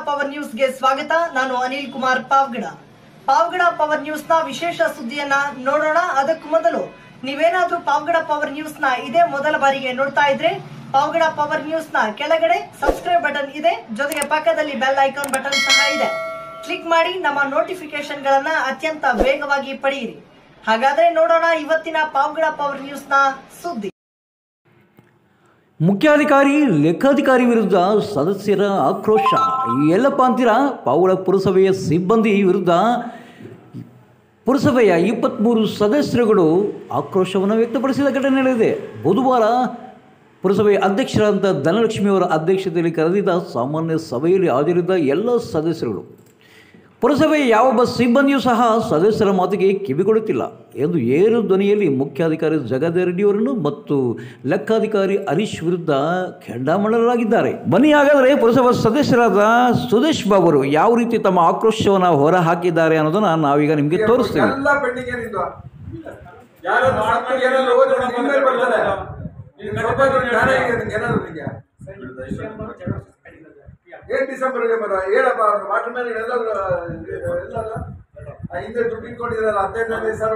Power ನ್ಯೂಸ್ಗೆ ಸ್ವಾಗತ ನಾನು ಅನಿಲ್ ಕುಮಾರ್ ಪಾವ್ಗಡ ಪಾವ್ಗಡ ಪವರ್ ನ್ಯೂಸ್ನ ವಿಶೇಷ ಸುದ್ದಿಯನ್ನ ನೋಡೋಣ ಅದಕ್ಕೂ ಮೊದಲು ನೀವೇನಾದ್ರೂ ಪಾವ್ಗಡ ಪವರ್ ನ್ಯೂಸ್ನ ಇದೇ ಮೊದಲ ಬಾರಿಗೆ ನೋಡ್ತಾ ಇದ್ರೆ ಪಾವ್ಗಡ ಪವರ್ ನ್ಯೂಸ್ನ ಕೆಳಗಡೆ ಸಬ್ಸ್ಕ್ರೈಬ್ ಬಟನ್ ಇದೆ ಜೊತೆಗೆ ಪಕ್ಕದಲ್ಲಿ ಬೆಲ್ ಐಕಾನ್ ಬಟನ್ ಸಹ ಇದೆ ಕ್ಲಿಕ್ ಮಾಡಿ ನಮ್ಮ ನೋಟಿಫಿಕೇಶನ್ಗಳನ್ನ ಅತ್ಯಂತ ವೇಗವಾಗಿ ಪಡೆಯಿರಿ ಹಾಗಾದ್ರೆ ನೋಡೋಣ ಇವತ್ತಿನ ಪಾವ್ಗಡ ಪವರ್ ನ್ಯೂಸ್ನ ಸುದ್ದಿ ಮುಖ್ಯಾಧಿಕಾರಿ ಲೆಕ್ಕಾಧಿಕಾರಿ ವಿರುದ್ಧ ಸದಸ್ಯರ ಆಕ್ರೋಶ ಎಲ್ಲಪ್ಪ ಅಂತೀರಾ ಪಾವಳ ಪುರಸಭೆಯ ಸಿಬ್ಬಂದಿ ವಿರುದ್ಧ ಪುರಸಭೆಯ ಇಪ್ಪತ್ತ್ಮೂರು ಸದಸ್ಯರುಗಳು ಆಕ್ರೋಶವನ್ನು ವ್ಯಕ್ತಪಡಿಸಿದ ಘಟನೆ ನಡೆದಿದೆ ಬುಧವಾರ ಪುರಸಭೆಯ ಅಧ್ಯಕ್ಷರಾದಂಥ ಧನಲಕ್ಷ್ಮಿಯವರ ಅಧ್ಯಕ್ಷತೆಯಲ್ಲಿ ಕರೆದಿದ್ದ ಸಾಮಾನ್ಯ ಸಭೆಯಲ್ಲಿ ಹಾಜರಿದ್ದ ಎಲ್ಲ ಸದಸ್ಯರುಗಳು ಪುರಸಭೆಯ ಯಾವೊಬ್ಬ ಸಿಬ್ಬಂದಿಯೂ ಸಹ ಸದಸ್ಯರ ಮಾತಿಗೆ ಕಿವಿಗೊಡುತ್ತಿಲ್ಲ ಎಂದು ಏರು ಧ್ವನಿಯಲ್ಲಿ ಮುಖ್ಯಾಧಿಕಾರಿ ಜಗದೇ ರೆಡ್ಡಿಯವರನ್ನು ಮತ್ತು ಲೆಕ್ಕಾಧಿಕಾರಿ ಹರೀಶ್ ವಿರುದ್ಧ ಕೆಂಡಾಮಂಡಲರಾಗಿದ್ದಾರೆ ಬನ್ನಿ ಹಾಗಾದರೆ ಪುರಸಭಾ ಸದಸ್ಯರಾದ ಸುದೇಶ್ ಬಾಬರು ಯಾವ ರೀತಿ ತಮ್ಮ ಆಕ್ರೋಶವನ್ನು ಹೊರ ಹಾಕಿದ್ದಾರೆ ಅನ್ನೋದನ್ನ ನಾವೀಗ ನಿಮಗೆ ತೋರಿಸ್ತೀವಿ ಎಲ್ಲ ಪೆಂಡಿಂಗ್ ಏನಿದ್ದು ಯಾರು ಸತ್ತು ಏನಾದ್ರು ಹೋದ್ರೆ ನಿನ್ ಮೇಲೆ ಬರ್ತಾರೆ ನೀನ್ ಸ್ವಲ್ಪ ಹೊತ್ತು ಜ್ಞಾನ ಇದೆ ನಿಂಗೆ ಏನಾದ್ರು ನಿಂಗೆ ಏನ್ ಡಿಸೆಂಬರ್ ಮರ ಹೇಳಪ್ಪ ಅವ್ರು ವಾಟರ್ ಮ್ಯಾನ್ ಎಲ್ಲಾದ್ರು ಎಲ್ಲಾದ್ರು ಆ ಹಿಂದೆ ದುಡ್ಡು ಇಟ್ಕೊಂಡಿದ್ರಲ್ಲ ಹದಿನೈದು ಸಾವಿರ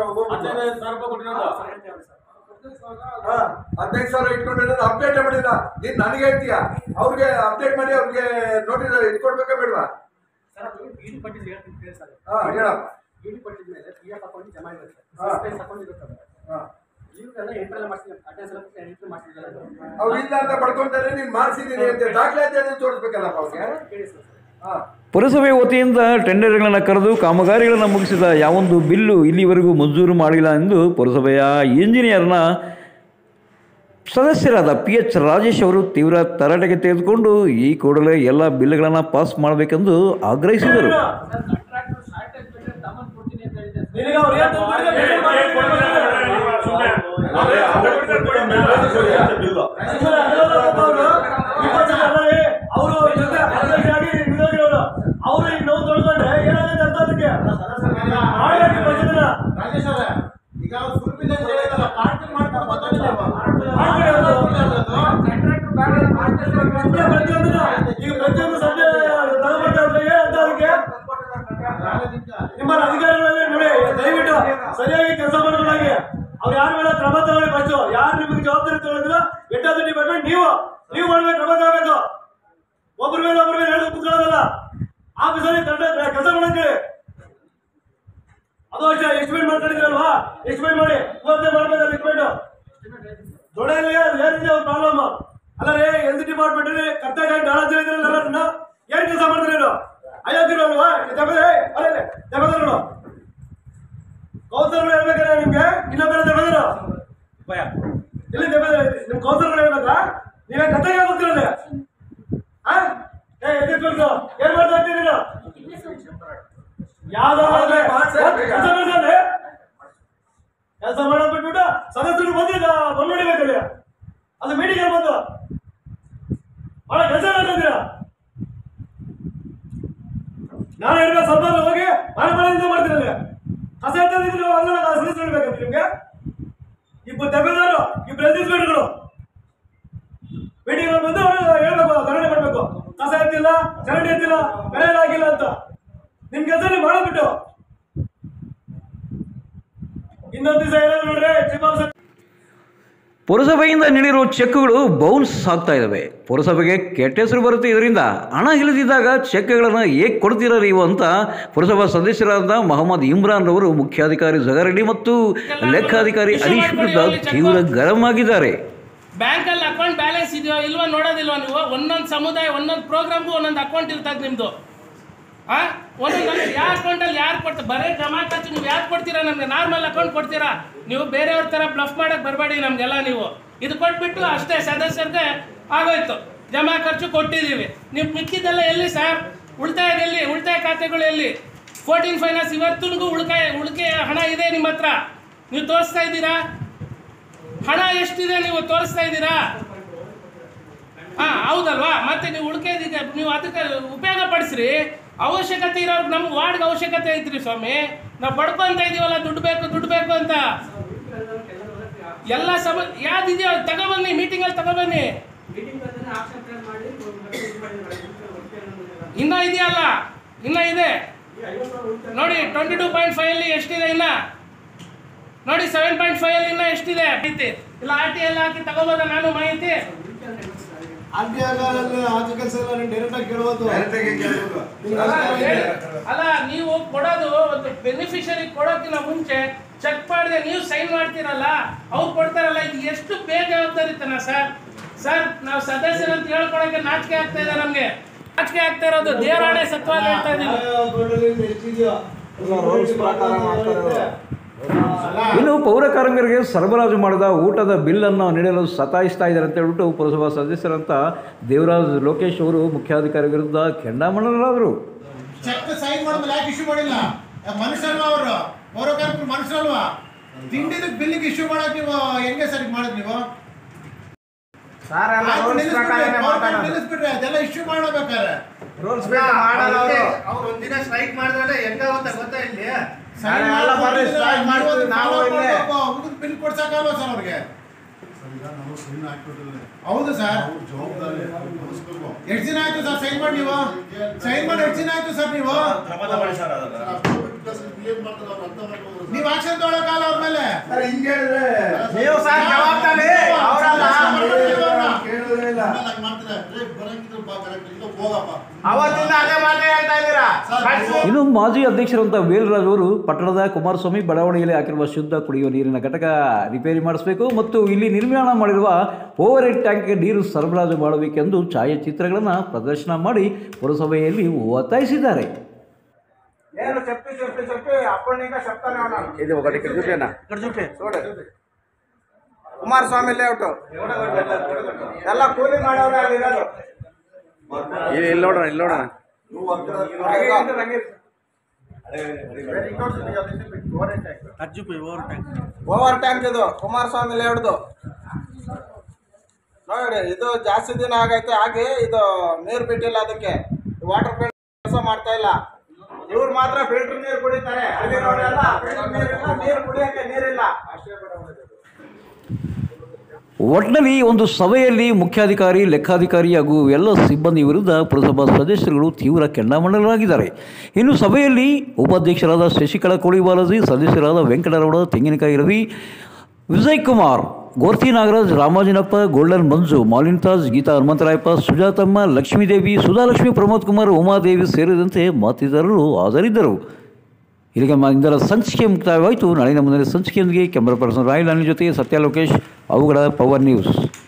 ಹಾ ಹದಿನೈದು ಸಾವಿರ ಇಟ್ಕೊಂಡಿರೋದು ಅಪ್ಡೇಟ್ ಮಾಡಿಲ್ಲ ನೀನ್ ನನಗೆ ಹೇಳ್ತೀಯ ಅವ್ರಿಗೆ ಅಪ್ಡೇಟ್ ಮಾಡಿ ಅವ್ರಿಗೆ ನೋಟಿಸ್ ಇಟ್ಕೊಡ್ಬೇಕಾ ಬೇಡವಾ ಸರ್ ಅದು ಬೀಡಿ ಪಟ್ಟಿದ್ದು ಹೇಳ್ತೀನಿ ಕೇಳಿ ಸರ್ ಹಾ ಹೇಳಪ್ಪ ಬೀಡಿ ಪಟ್ಟಿದ ಮೇಲೆ ಪಿ ಎಫ್ ಅಕೌಂಟ್ ಜಮಾ ಇರುತ್ತೆ ಹಾ. ಸಸ್ಪೆನ್ಸ್ ಅಕೌಂಟ್ ಇರುತ್ತದೆ ಹಾ ಇವ್ರೆಲ್ಲ ಎಂಟ್ರೆಲ್ಲ ಮಾಡ್ಸಿದ್ರೆ ಅಟೆಂಡೆನ್ಸ್ ಎಲ್ಲ ಎಂಟ್ರಿ ಮಾಡ್ಸಿದ್ರಲ್ಲ ಅವ್ರು ಇಲ್ಲ ಅಂತ ಪಡ್ಕೊಂತಾರೆ ನೀನ್ ಮಾಡಿಸಿದೀನಿ ಅಂತ ದಾಖಲಾತಿ ಅದನ್ನ ತೋರಿಸ್ಬೇಕಲ್ಲಪ್ಪ ಅವ್ರಿಗೆ ಕೇಳಿ ಸರ್ ಹಾ ಪುರಸಭೆ ವತಿಯಿಂದ ಟೆಂಡರ್ಗಳನ್ನು ಕರೆದು ಕಾಮಗಾರಿಗಳನ್ನು ಮುಗಿಸಿದ ಯಾವೊಂದು ಬಿಲ್ಲು ಇಲ್ಲಿವರೆಗೂ ಮಂಜೂರು ಮಾಡಿಲ್ಲ ಎಂದು ಪುರಸಭೆಯ ಇಂಜಿನಿಯರ್ನ ಸದಸ್ಯರಾದ ಪಿ ಎಚ್ ರಾಜೇಶ್ ಅವರು ತೀವ್ರ ತರಾಟೆಗೆ ತೆಗೆದುಕೊಂಡು ಈ ಕೂಡಲೇ ಎಲ್ಲ ಬಿಲ್ಗಳನ್ನು ಪಾಸ್ ಮಾಡಬೇಕೆಂದು ಆಗ್ರಹಿಸಿದರು ಕಾಂಟ್ರಾಕ್ಟರ್ ಶಾರ್ಟೇಜ್ ಬಿಟ್ಟರೆ ತಮ್ಮನ್ನು ಕೊಡ್ತೀನಿ ಅಂತ ಹೇಳಿದ್ದೆ ಅವರು ಜೊತೆ ಅಧ್ಯಕ್ಷರಾಗಿ ನಿರೋಗಿರೋರು ಅವರು ಈಗ ನೋವು ತೊಳ್ಕೊಂಡ್ರೆ ಏನಾಗುತ್ತೆ ಅಂತ ಅದಕ್ಕೆ ಮಾಡಬೇಕು ಬಜೆಟ್ನ ರಾಜೇಶ್ ಅವರೇ ಈಗ ಅವ್ರು ಸುರ್ಪಿಂದ ಹೇಳಿದಲ್ಲ ಪಾರ್ಕಿಂಗ್ ಮಾಡ್ಕೊಂಡು ಗೊತ್ತಾಗಿಲ್ಲ ಮಾಡ್ಬಿಡಿ ಅದು. ಕಾಂಟ್ರಾಕ್ಟರ್ ಬೇಡ ಸುಮ್ನೆ ಪ್ರತಿಯೊಂದನ್ನ ಈಗ ಪ್ರತಿಯೊಂದು ಸಂಜೆ ತಗೊಂಡ್ಬರ್ತಾರೆ ಏನಂತ ಅದಕ್ಕೆ ನಿಮ್ಮ ಅಧಿಕಾರಿಗಳಲ್ಲಿ ನೋಡಿ ದಯವಿಟ್ಟು ಸರಿಯಾಗಿ ಕೆಲಸ ಮಾಡ್ಕೊಳ್ಳಾಗಿ ಅವ್ರು ಯಾರ ಮೇಲೆ ಕ್ರಮ ತಗೊಳ್ಳಿ ಫಸ್ಟ್ ಯಾರು ನಿಮಗೆ ಜವಾಬ್ದಾರಿ ತಗೊಂಡಿದ್ರು ಎಟ್ಟಾದ್ರು ಡಿಪಾರ್ಟ್ಮೆಂಟ್ ನೀವು ನೀವು ಮಾಡ್ಬೇಕು ಕ್ರಮ ತಗೋಬೇಕು ಒಬ್ಬರ ಮೇಲೆ ಒಬ್ಬರ ಮೇಲೆ ಹೇಳಿ ಕುತ್ಕೊಳ್ಳೋದಲ್ಲ ಆಫೀಸಲ್ಲಿ ಕೆಲಸ ಮಾಡಕ್ಕೆ ಅದು ಅಷ್ಟೇ ಎಸ್ಟಿಮೇಟ್ ಮಾಡ್ಕೊಂಡಿದ್ರಲ್ವಾ ಎಸ್ಟಿಮೇಟ್ ಮಾಡಿ ಇವತ್ತೇ ಮಾಡ್ಬೇಕಲ್ಲ ಎಸ್ಟಿಮೇಟ್ ದೊಡ್ಡಲ್ಲಿ ಏನಿದೆ ಅವ್ರ ಪ್ರಾಬ್ಲಮ್ ಅಲ್ಲ ರೇ ಹೆಲ್ತ್ ಡಿಪಾರ್ಟ್ಮೆಂಟ್ ಅಲ್ಲಿ ಕರೆಕ್ಟಾಗಿ ನಾಳೆ ಹೇಳಿದ್ರಲ್ಲ ಅದನ್ನ ಏನ್ ಕೆಲಸ ಮಾಡ್ತಾರೆ ನೀವು ಅಯೋಗ್ಯರಲ್ವಾ ದೆಬ್ಬದೆ ಅಲ್ಲೇ ದೆಬ್ಬದರು ಕೌನ್ಸಲರ್ ಹೇಳ್ಬೇಕಾರೆ ನಿಮ್ಗೆ ಇನ್ನೊಬ್ಬರ ದೆಬ್ಬದರು ಇಲ್ಲಿ ದೆಬ್ಬದ ನಿಮ್ ಕೌನ್ಸಲರ್ ಹೇಳ್ಬೇಕಾ ನೀವೇ ಕರೆಕ್ಟಾಗಿ ಗೊತ್ತಿರಲ್ಲ ಆ ಏ ಎದ್ದಿಟ್ಟು ಏನ್ ಮಾಡ್ತಾ ಇದ್ದೀರಿ ನೀನು ಯಾವ್ದಾದ್ರು ಕೆಲಸ ಮಾಡ್ತಾರೆ ಕೆಲಸ ಮಾಡೋದ್ ಬಿಟ್ಬಿಟ್ಟು ಸದಸ್ಯರು ಬಂದಿಲ್ಲ ಬಂದ್ಬಿಡಿಬೇಕಲ್ಲಿ ಅದು ಮೀಟಿಂಗ್ ಬಂದು ಬಹಳ ಕೆಲಸ ಮಾಡ್ತಿದ್ದೀರ ನಾನು ಹೇಳಿದ ಸ್ವಲ್ಪ ಹೋಗಿ ಮನೆ ಮನೆಯಿಂದ ಮಾಡ್ತಿರಲ್ಲ ಕಸ ಎತ್ತದಿದ್ರೆ ಅಲ್ಲ ಸದಸ್ಯರು ಹೇಳ್ಬೇಕಂತ ನಿಮ್ಗೆ ಇಬ್ಬರು ತೆಗೆದವರು ಇಬ್ಬರು ಎದ್ದಿಸ್ಬೇಡ್ಗಳು ಮೀಟಿಂಗ್ ಬಂದು ಅವರು ಹೇಳ್ಬೇಕು ಧರಣಿ ಮಾಡ್ಬೇಕು ಕಸ ಎತ್ತಿಲ್ಲ ಚರಂಡಿ ಎತ್ತಿಲ್ಲ ಬೆಳೆ ಆಗಿಲ್ಲ ಅಂತ ನಿಮ್ ಕೆಲಸ ನೀವು ಮಾಡಬಿಟ್ಟು ಇನ್ನೊಂದು ದಿವಸ ಏನಾದ್ರು ನೋಡ್ರೆ ಚೀಫ್ ಆಫೀಸರ್ ಪುರಸಭೆಯಿಂದ ನೀಡಿರುವ ಚೆಕ್ಗಳು ಬೌನ್ಸ್ ಆಗ್ತಾ ಇದ್ದಾವೆ ಪುರಸಭೆಗೆ ಕೆಟ್ಟ ಹೆಸರು ಬರುತ್ತೆ ಇದರಿಂದ ಹಣ ಇಲ್ಲದಿದ್ದಾಗ ಚೆಕ್ಗಳನ್ನು ಹೇಗೆ ಕೊಡ್ತೀರಾ ನೀವು ಅಂತ ಪುರಸಭಾ ಸದಸ್ಯರಾದ ಮೊಹಮ್ಮದ್ ಇಮ್ರಾನ್ ರವರು ಮುಖ್ಯಾಧಿಕಾರಿ ಜಗಾರೆಡ್ಡಿ ಮತ್ತು ಲೆಕ್ಕಾಧಿಕಾರಿ ಹರೀಶ್ ವಿರುದ್ಧ ತೀವ್ರ ಗರಂ ಆಗಿದ್ದಾರೆ ಬ್ಯಾಂಕಲ್ಲಿ ಅಕೌಂಟ್ ಬ್ಯಾಲೆನ್ಸ್ ಇದೆಯೋ ಇಲ್ವೋ ನೋಡೋದಿಲ್ವಾ ನೀವು ಒಂದೊಂದು ಸಮುದಾಯ ಒಂದೊಂದು ಪ್ರೋಗ್ರಾಮ್ಗೂ ಒಂದೊಂದು ಅಕೌಂಟ್ ಇರ್ತದೆ ನಿಮ್ಮದು ಆ ಒಂದೊಂದು ಯಾವ ಅಕೌಂಟಲ್ಲಿ ಯಾರು ಕೊಡ್ತಾರೆ ಬರೀ ಜಮಾ ಖರ್ಚು ನೀವು ಯಾರು ಕೊಡ್ತೀರಾ ನಮಗೆ ನಾರ್ಮಲ್ ಅಕೌಂಟ್ ಕೊಡ್ತೀರಾ ನೀವು ಬೇರೆಯವ್ರ ಥರ ಬ್ಲಫ್ ಮಾಡಕ್ಕೆ ಬರಬೇಡಿ ನಮಗೆಲ್ಲ ನೀವು ಇದು ಕೊಟ್ಬಿಟ್ಟು ಅಷ್ಟೇ ಸದಸ್ಯರಿಗೆ ಆಗೋಯ್ತು ಜಮಾ ಖರ್ಚು ಕೊಟ್ಟಿದ್ದೀವಿ ನೀವು ಮಿಕ್ಕಿದ್ದೆಲ್ಲ ಎಲ್ಲಿ ಸರ್ ಉಳಿತಾಯದ ಎಲ್ಲಿ ಉಳಿತಾಯ ಖಾತೆಗಳು ಎಲ್ಲಿ ಫೋರ್ಟೀನ್ ಫೈನಾನ್ಸ್ ಇವತ್ತಿಗೂ ಉಳಿತಾಯ ಉಳಿಕೆ ಹಣ ಇದೆ ನಿಮ್ಮ ಹತ್ರ ನೀವು ತೋರಿಸ್ತಾ ಇದ್ದೀರಾ ಹಣ ಎಷ್ಟಿದೆ ನೀವು ತೋರಿಸ್ತಾ ಇದ್ದೀರಾ ಹಾ ಹೌದಲ್ವಾ ಮತ್ತೆ ನೀವು ಉಳಿಕೆದಿದೆ ನೀವು ಅದಕ್ಕೆ ಉಪಯೋಗ ಪಡಿಸ್ರಿ ಅವಶ್ಯಕತೆ ಇರೋರ್ಗೆ ನಮ್ಗೆ ವಾರ್ಡ್ಗೆ ಅವಶ್ಯಕತೆ ಐತ್ರಿ ಸ್ವಾಮಿ ನಾವು ಬಡ್ಕೊಂತ ಇದೀವಲ್ಲ ದುಡ್ಡು ಬೇಕು ದುಡ್ಡು ಬೇಕು ಅಂತ ಎಲ್ಲ ಸಮ ಯಾವ್ದಿದೆಯೋ ತಗೊಬನ್ನಿ ಮೀಟಿಂಗಲ್ಲಿ ತಗೊಬನ್ನಿ ಮೀಟಿಂಗ್ ಬಂದ್ರೆ ಆಕ್ಷನ್ ಪ್ಲಾನ್ ಮಾಡಿ ಇನ್ನ ಇದೆಯಲ್ಲ ಇನ್ನ ಇದೆ ನೋಡಿ ಟ್ವೆಂಟಿ ಟೂ ಪಾಯಿಂಟ್ ಫೈವ್ ಅಲ್ಲಿ ಎಷ್ಟಿದೆ ಇನ್ನ ನೋಡಿ ಸೆವೆನ್ ಪಾಯಿಂಟ್ ಫೈವ್ ಅಲ್ಲಿ ಇನ್ನ ಎಷ್ಟಿದೆ ಮಾಹಿತಿ ಇಲ್ಲ ಆರ್ ಟಿ ಎಲ್ಲ ಹಾಕಿ ತಗೋಬೋದ ನಾನು ಮಾಹಿತಿ ಆರ್ಟಿ ಆದ ಕೆಲಸ ಎಲ್ಲ ನೀನು ಡೈರೆಕ್ಟ್ ಆಗಿ ಕೇಳುವುದು ನಿಮ್ಗೆ ಅಲ್ಲ, ಅಧಿಕಾರ ಇದೆ. ಹೇಳಿ. ಅಲ್ಲ ನೀವು ಕೊಡೋದು ಒಂದು ಬೆನಿಫಿಷರಿ ಕೊಡೋಕ್ಕಿಂತ ಮುಂಚೆ ಚೆಕ್ ಮಾಡಿದೆ ನೀವು ಸೈನ್ ಮಾಡ್ತೀರಲ್ಲ ಅವ್ರು ಕೊಡ್ತಾರಲ್ಲ ಇದು ಎಷ್ಟು ಬೇಜವಾಬ್ದಾರಿತನ ಸರ್ ಸರ್ ನಾವು ಸದಸ್ಯರಂತ ಹೇಳ್ಕೊಳಕ್ಕೆ ನಾಚಿಕೆ ಆಗ್ತಾ ಇದೆ ನಮ್ಗೆ ನಾಚಿಕೆ ಆಗ್ತಾ ಇರೋದು ದೇವರಾಣೆ ಸತ್ವಾದ ಹೇಳ್ತಾ ಇದೀವಿ ಯಾವ ಬೋರ್ಡಲ್ಲಿ ಎಷ್ಟಿದೆಯೋ ಅಲ್ಲ, ಇನ್ನು ಪೌರ ಕಾರ್ಮಿಕರಿಗೆ ಸರಬರಾಜು ಮಾಡಿದ ಊಟದ ಬಿಲ್ಲನ್ನು ನೀಡಲು ಸತಾಯಿಸ್ತಾ ಇದ್ದಾರೆ ಅಂತ ಹೇಳ್ಬಿಟ್ಟು ಪುರಸಭಾ ಸದಸ್ಯರಂತ ದೇವರಾಜ್ ಲೋಕೇಶ್ ಅವರು ಮುಖ್ಯಾಧಿಕಾರಿ ವಿರುದ್ಧ ಕೆಂಡಾಮಂಡಲರಾದರು ಚೆಕ್ ಸೈನ್ ಮಾಡಿದ್ಮೇಲೆ ಯಾಕೆ ಇಶ್ಯೂ ಮಾಡಿಲ್ಲ ಆ, ಮನುಷ್ಯರಲ್ವಾ ಅವರು ಪೌರ ಕಾರ್ಮಿಕರು ಮನುಷ್ಯರಲ್ವಾ ತಿಂಡಿದ ಬಿಲ್ಲಿಗೆ ಇಶ್ಯೂ ಮಾಡಕ್ ನೀವು ಹೆಂಗೆ ಸರಿ ಮಾಡಿದ್ ನೀವು ಆಯ್ತು, ನಿಲ್ಲಿಸ್ಬಿಡ್ರಿ, ಪೌರ ಕಾರ್ಮಿಕರು ನಿಲ್ಲಿಸ್ಬಿಡ್ರಿ ಅದೆಲ್ಲ ಇಶ್ಯೂ ಮಾಡಬೇಕಾರೆ ಅವ್ರು ಒಂದಿನ ಸ್ಟ್ರೈಕ್ ಮಾಡಿದ್ರೆ ಹೆಂಗ ಗೊತ್ತಾ ಗೊತ್ತಾ ಇಲ್ಲಿ ಸೈನ್ ಎಲ್ಲ ಬರ್ರಿ, strike ಮಾಡ್ತೀವಿ ನಾವು ಇಲ್ಲೇ. ಬಿಲ್ ಕೊಡ್ಸಕ್ಕಾಗಲ್ವಾ ಸರ್ ಅವ್ರಿಗೆ ಹೌದು ಸರ್ ಎಷ್ಟು ದಿನ ಆಯ್ತು ಸರ್ ಸೈನ್ ಮಾಡಿ ನೀವು ಸೈನ್ ಮಾಡಿ ಎಷ್ಟು ದಿನ ಆಯ್ತು ಸರ್ ನೀವು ನೀವು ಆಕ್ಷನ್ ತಗೊಳಕಾಲ ಅವ್ರ ಮೇಲೆ ಹಿಂಗೆ ಹೇಳಿದ್ರೆ ನೀವು ಸರ್ ಜವಾಬ್ದಾರಿ ಅವರಲ್ಲ ಕೇಳಿದ್ರೆ ಇಲ್ಲ ಅವತ್ತಿಂದ ಅದೇ ಮಾತೇ ಹೇಳ್ತಾ ಇದ್ದೀರಾ ಕಳ್ಸಿ. ಇನ್ನು ಮಾಜಿ ಅಧ್ಯಕ್ಷರಂತ ವೇಲರಾಜ್ ಅವರು ಪಟ್ಟಣದ ಕುಮಾರಸ್ವಾಮಿ ಬಡಾವಣೆಯಲ್ಲಿ ಹಾಕಿರುವ ಶುದ್ಧ ಕುಡಿಯುವ ನೀರಿನ ಘಟಕ ರಿಪೇರಿ ಮಾಡಿಸಬೇಕು ಮತ್ತು ಇಲ್ಲಿ ನಿರ್ಮಾಣ ಮಾಡಿರುವ ಓವರ್ ಹೆಡ್ ಟ್ಯಾಂಕ್ಗೆ ನೀರು ಸರಬರಾಜು ಮಾಡಬೇಕೆಂದು ಛಾಯಾಚಿತ್ರಗಳನ್ನು ಪ್ರದರ್ಶನ ಮಾಡಿ ಪುರಸಭೆಯಲ್ಲಿ ಒತ್ತಾಯಿಸಿದ್ದಾರೆ ಏನು చెప్పి చెప్పి చెప్పి అప్పటి ఇంకా చెప్తానే ఉన్నాను ఇది ఒకటి ఇక్కడ చూపేనా ఇక్కడ చూపి చూడు కుమారస్వామి లేఅవుట్ ಎಲ್ಲ ಕೂಲಿ ಮಾಡೋರು ಅಲ್ಲಿ ಇರೋದು ಇಲ್ಲಿ ಇಲ್ಲಿ ನೋಡೋಣ ಇಲ್ಲಿ ನೋಡೋಣ ಓವರ್ ಟ್ಯಾಂಕ್ ಇದು ಕುಮಾರಸ್ವಾಮಿ ಲೇಔಟ್ದು ನೋಡಿ ಇದು ಜಾಸ್ತಿ ದಿನ ಆಗೈತೆ ಹಾಗೆ ಇದು ನೀರು ಬಿಟ್ಟಿಲ್ಲ ಅದಕ್ಕೆ ವಾಟರ್ ಫಿಲ್ಟರ್ ಕೆಲಸ ಮಾಡ್ತಾ ಇಲ್ಲ ಇವ್ರು ಮಾತ್ರ ಫಿಲ್ಟರ್ ನೀರು ಕುಡಿತಾರೆ ಅಲ್ಲಿ ನೋಡಿ ಎಲ್ಲ ಫಿಲ್ಟರ್ ನೀರಿಲ್ಲ ನೀರು ಕುಡಿಯಕ್ಕೆ ನೀರಿಲ್ಲ ಒಟ್ಟಿನಲ್ಲಿ ಈ ಒಂದು ಸಭೆಯಲ್ಲಿ ಮುಖ್ಯಾಧಿಕಾರಿ ಲೆಕ್ಕಾಧಿಕಾರಿ ಹಾಗೂ ಎಲ್ಲ ಸಿಬ್ಬಂದಿ ವಿರುದ್ಧ ಪುರಸಭಾ ಸದಸ್ಯರುಗಳು ತೀವ್ರ ಕೆಂಡಾಮಂಡಲರಾಗಿದ್ದಾರೆ ಇನ್ನು ಸಭೆಯಲ್ಲಿ ಉಪಾಧ್ಯಕ್ಷರಾದ ಶಶಿಕಲಾ ಕೋಳಿ ಬಾಲಾಜಿ ಸದಸ್ಯರಾದ ವೆಂಕಟರಮಣ ತೆಂಗಿನಕಾಯಿ ರವಿ ವಿಜಯ್ ಕುಮಾರ್ ಗೋರ್ತಿ ನಾಗರಾಜ್ ರಾಮಾಜಿನಪ್ಪ ಗೋಲ್ಡನ್ ಮಂಜು ಮಾಲಿನ್ ತಾಜ್ ಗೀತಾ ಹನುಮಂತರಾಯಪ್ಪ ಸುಜಾತಮ್ಮ ಲಕ್ಷ್ಮೀದೇವಿ ಸುಧಾಲಕ್ಷ್ಮಿ ಪ್ರಮೋದ್ ಕುಮಾರ್ ಉಮಾದೇವಿ ಸೇರಿದಂತೆ ಮತ್ತಿತರರು ಹಾಜರಿದ್ದರು ಇಲ್ಲಿಗೆ ಮ- ಇಂದರ ಸಂಚಿಕೆ ಮುಕ್ತಾಯವಾಯಿತು ನಾಳಿನ ಮುಂದಿನ ಸಂಚಿಕೆಯೊಂದಿಗೆ ಕ್ಯಾಮರಾ ಪರ್ಸನ್ ರಾಯಲ್ ಅನಿಲ್ ಜೊತೆ ಸತ್ಯ ಲೋಕೇಶ್ ಅವುಗಳ ಪವರ್ ನ್ಯೂಸ್